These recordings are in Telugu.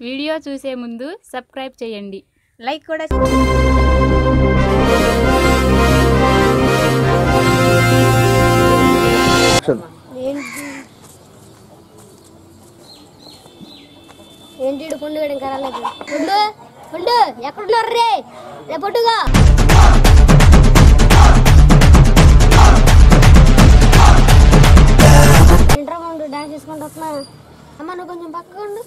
వీడియో చూసే ముందు సబ్స్క్రైబ్ చేయండి లైక్ కూడా ఏంటి ఏంటి పండుగ ఇంకా రాలేదు పండు పండు ఎక్కడున్నారు రే రే పండుగ ఏంట్రా పండు డాన్స్ చేసుకుంటూ వస్తున్నా అమ్మ నువ్వు కొంచెం పక్కగా ఉండు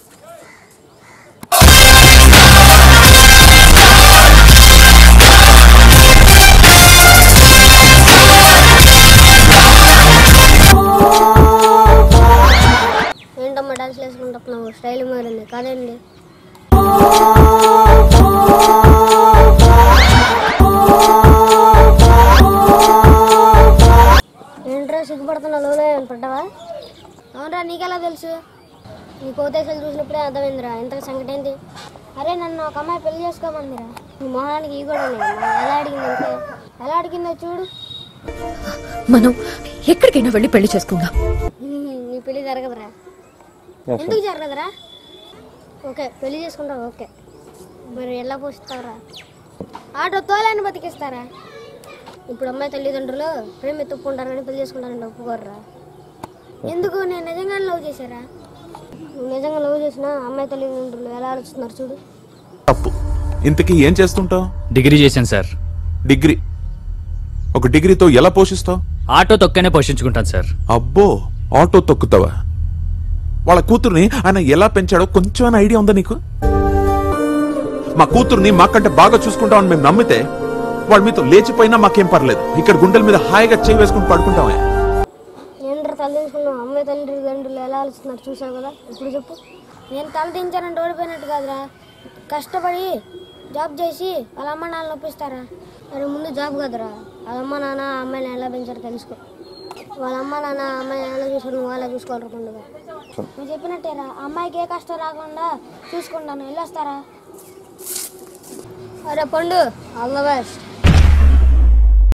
ఏంటమ్మా డాన్స్ వేసుకుంటున్నావు స్టైల్ మారింది కాదండి ఏంట్రా సిగ్గుపడుతున్నా లోనే పడ్డావా అవునరా నీకెలా తెలుసు నీ కోతేసలు చూసినప్పుడే అర్థమైందిరా ఇంత సంగతి ఏంటి అరే నన్ను ఒక అమ్మాయి పెళ్లి చేసుకోమందిరా నీ మొహానికి ఈ కూడా లేదు ఎలా అడిగింది అంటే ఎలా అడిగిందో చూడు మనం ఎక్కడికైనా వెళ్ళి పెళ్లి చేసుకుందాం నీ పెళ్లి జరగదురా ఎందుకు జరగదురా ఓకే పెళ్లి చేసుకుంటావు ఓకే మరి ఎలా పోషిస్తారా ఆటో తోలని బతికిస్తారా ఇప్పుడు అమ్మాయి తల్లిదండ్రులు ప్రేమ ఎత్తుక్కుంటారని పెళ్లి చేసుకుంటారని ఒప్పుకోర్రా ఎందుకు నేను నిజంగా లవ్ చేశారా నువ్వు నిజంగా లవ్ చేసినా అమ్మాయి తల్లిదండ్రులు ఎలా ఆలోచిస్తున్నారు చూడు తప్పు ఇంతకీ ఏం చేస్తుంటావు డిగ్రీ చేశాను సార్ డిగ్రీ ఒక డిగ్రీతో ఎలా పోషిస్తావు ఆటో తొక్కనే పోషించుకుంటాను సార్ అబ్బో ఆటో తొక్కుతావా వాళ్ళ కూతుర్ని ఆయన ఎలా పెంచాడో కొంచెం ఐడియా ఉందా నీకు మా కూతుర్ని మాకంటే బాగా చూసుకుంటామని మేము నమ్మితే వాడు మీతో లేచిపోయినా మాకేం పర్లేదు ఇక్కడ గుండెల మీద హాయిగా చేయి వేసుకుని పడుకుంటామే ఏంట్రా తల్లిదండ్రులు అమ్మాయి తల్లిదండ్రులు ఎలా ఆలోచిస్తున్నారు చూసావు కదా ఇప్పుడు చెప్పు నేను తల దించానంటే ఓడిపోయినట్టు కాదురా కష్టపడి జాబ్ చేసి వాళ్ళ అమ్మ నాన్న ఒప్పిస్తారా అరే ముందు జాబ్ కదరా వాళ్ళ అమ్మ నాన్న ఆ అమ్మాయిని ఎలా పెంచారో తెలుసుకో వాళ్ళ అమ్మ నాన్న ఆ అమ్మాయిని ఎలా చూసారు నువ్వు అలా చూసుకోవాలి పండుగ నువ్వు చెప్పినట్టేరా ఆ అమ్మాయికి ఏ కష్టం రాకుండా చూసుకుంటాను వెళ్ళొస్తారా అరే పండు ఆల్ ద బెస్ట్